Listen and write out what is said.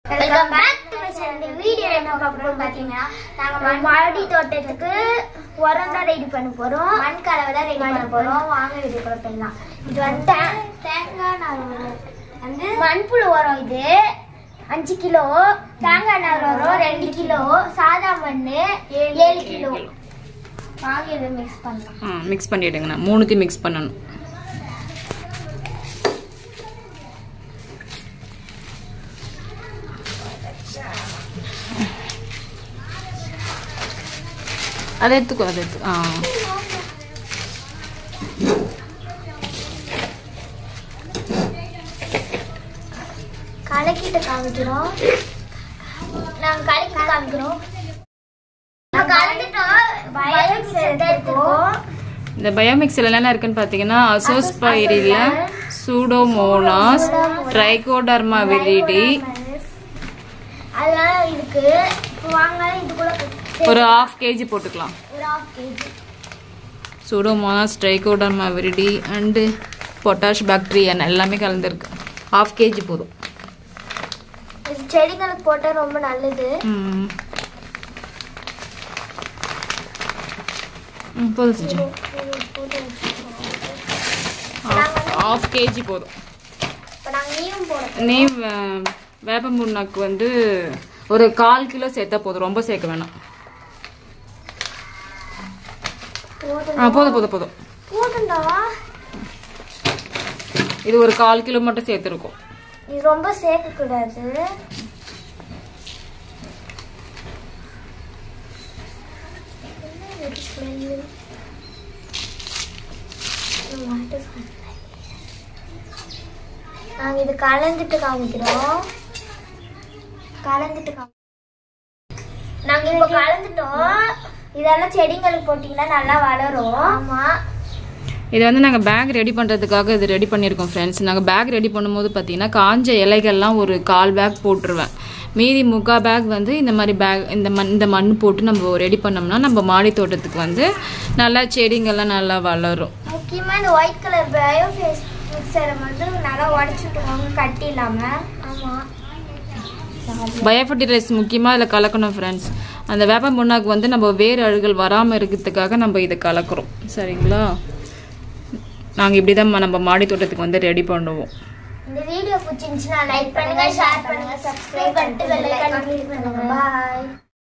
Welcome back to my channel இந்த video என்ன பார்க்க போறோம் பாத்தீங்கன்னா நாங்க மாடி தோட்டத்துக்கு உரம் தான் ரெடி பண்ண போறோம் மண் கலவை தான் ரெடி பண்ண போறோம் வாங்க வீடியோ குழப்பலாம் இது வந்து தே- தேங்காய் நார் உரம் வந்து மண்புழு உரம் இது அஞ்சு கிலோ தேங்காய் நார் உரம் ரெண்டு கிலோ சாதா மண் ஏழு கிலோ வாங்க இதை மிக்ஸ் பண்ணலாம் ஆ மிக்ஸ் பண்ணிவிடுங்கண்ணா மூணுத்தையும் மிக்ஸ் பண்ணணும் அதை எடுத்துக்கோ அதை எடுத்து ஆ கலக்கிட்டு காமிக்கிறோம் நாங்க கலக்கி காமிக்கிறோம் நான் கலந்துட்டோம் பயோமிக்ஸ் எடுத்துக்கோம் இந்த பயோமிக்ஸில் என்னென்ன இருக்குன்னு பார்த்தீங்கன்னா அசோஸ்பைரில சூடோமோனாஸ் ட்ரைகோடர்மா விரிடி அதெல்லாம் இருக்கு இப்போ வாங்க இது கூட ஒரு ஹாஃப் கேஜி போட்டுக்கலாம் ஒரு half KG pseudomonas trichoderma viride and potash bacteria எல்லாமே கலந்துருக்கு ஹாஃப் கேஜி போதும் இது செடிகளுக்கு போட்டா ரொம்ப நல்லது ம் ம், போதும் செஞ்சு ஹாஃப் கேஜி போதும் இப்போ நாங்கள் நீயும் போடுறோம் நீ வே- வேப்ப முன்னாக்கு வந்து ஒரு கால் கிலோ சேர்த்தா போதும் ரொம்ப சேர்க்க வேணாம் போதும் ஆ போதும் போதும் போதும் போதும்டா இது ஒரு கால் கிலோ மட்டும் சேர்த்துருக்கோம் இது ரொம்ப சேர்க்கக்கூடாது என்ன இது smell? What is that? நாங்க இது கலந்துட்டு காமிக்கிறோம் கலந்துட்டு காமி நாங்க இப்போ கலந்துட்டோம் இதெல்லாம் செடிங்களுக்கு போட்டீங்கன்னா நல்லா வளரும் ஆமா இது வந்து நாங்கள் பேக் ரெடி பண்ணுறதுக்காக இது ரெடி பண்ணியிருக்கோம் ஃப்ரெண்ட்ஸ் நாங்கள் பேக் ரெடி பண்ணும்போது பார்த்தீங்கன்னா காஞ்ச இலைகள்லாம் ஒரு கால் பேக் போட்டுருவேன் மீதி முக்கா பேக் வந்து இந்த மாதிரி பேக் இந்த மண் இந்த மண் போட்டு நம்ம ரெடி பண்ணோம்னா நம்ம மாடி தோட்டத்துக்கு வந்து நல்லா செடிங்கெல்லாம் நல்லா வளரும் முக்கியமா இந்த ஒயிட் கலர் பயோஃபேஸ் மிக்சரை வந்து நல்லா உடச்சுட்டுருவாங்க கட்டி இல்லாம ஆமா பயோஃபர்டிலைஸ் முக்கியமாக இதில் கலக்கணும் ஃப்ரெண்ட்ஸ் அந்த வேப்ப முன்னாக்கு வந்து நம்ம வேறு அழுகல் வராமல் இருக்கிறதுக்காக நம்ம இதை கலக்கிறோம் சரிங்களா நாங்கள் இப்படி தான் நம்ம மாடி தோட்டத்துக்கு வந்து ரெடி பண்ணுவோம் இந்த வீடியோ பிடிச்சிருந்துச்சுன்னா லைக் பண்ணுங்க ஷேர் பண்ணுங்க சப்ஸ்கிரைப் பண்ணிட்டு பெல் ஐகான் கிளிக் பண்ணுங்க பாய்